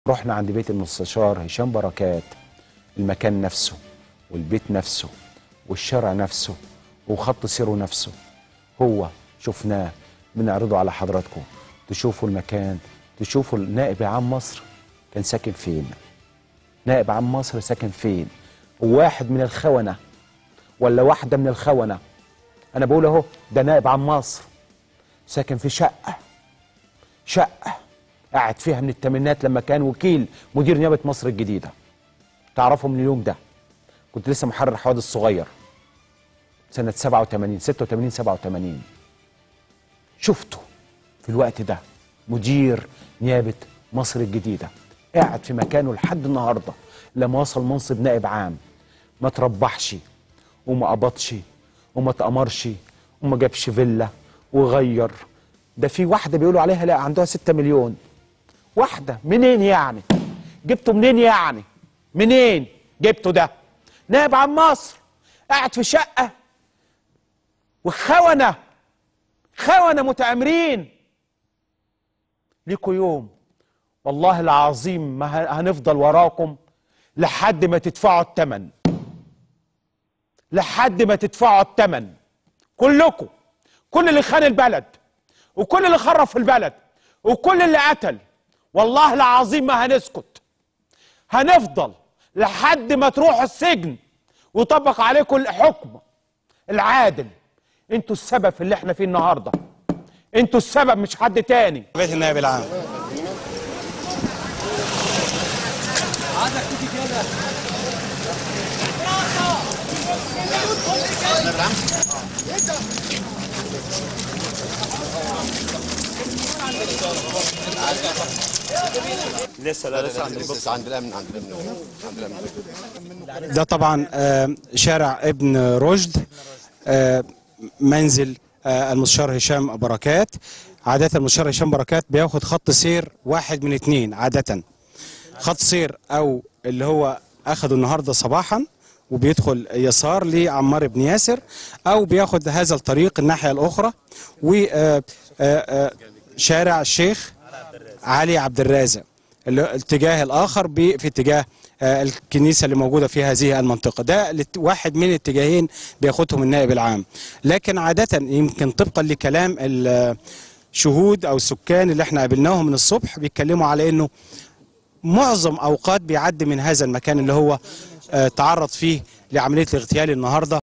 رحنا عند بيت المستشار هشام بركات المكان نفسه والبيت نفسه والشارع نفسه وخط سيره نفسه هو شفناه بنعرضه على حضراتكم تشوفوا المكان تشوفوا النائب عام مصر كان ساكن فين نائب عام مصر ساكن فين واحد من الخونة ولا واحدة من الخونة أنا بقول أهو ده نائب عام مصر ساكن في شقة شقة قاعد فيها من الثمانينات لما كان وكيل مدير نيابة مصر الجديدة تعرفوا من اليوم ده كنت لسه محرر حوادث صغير سنة 87 86 87 شفته في الوقت ده مدير نيابة مصر الجديدة قاعد في مكانه لحد النهاردة لما وصل منصب نائب عام ما تربحش وما قبضش وما تأمرش وما جابش فيلا وغير ده في واحدة بيقولوا عليها لا عندها 6 مليون واحدة منين يعني جبته منين يعني منين جبته ده نائب عن مصر قاعد في شقة وخونة خونة متآمرين ليكوا يوم والله العظيم ما ه- هنفضل وراكم لحد ما تدفعوا الثمن لحد ما تدفعوا الثمن كلكم كل اللي خان البلد وكل اللي خرب في البلد وكل اللي قتل والله العظيم ما هنسكت هنفضل لحد ما تروحوا السجن ويطبق عليكم الحكم العادل انتوا السبب في اللي احنا فيه النهارده انتوا السبب مش حد تاني بيت النائب العام لسه لا لسه عند لسه عند الامن عند الامن عند الامن ده طبعا آه، شارع ابن رشد آه، منزل آه، المستشار هشام بركات عادة المستشار هشام بركات بياخد خط سير واحد من اتنين عادة خط سير او اللي هو اخده النهارده صباحا وبيدخل يسار لعمار بن ياسر او بياخد هذا الطريق الناحيه الاخرى وشارع الشيخ علي عبد الرازق اللي هو الاتجاه الاخر ب- في اتجاه آه، الكنيسه اللي موجوده في هذه المنطقه ده الات- واحد من الاتجاهين بياخدهم النائب العام لكن عاده يمكن طبقا لكلام الشهود او السكان اللي احنا قابلناهم من الصبح بيتكلموا على انه معظم اوقات بيعدي من هذا المكان اللي هو آه، تعرض فيه لعمليه الاغتيال النهارده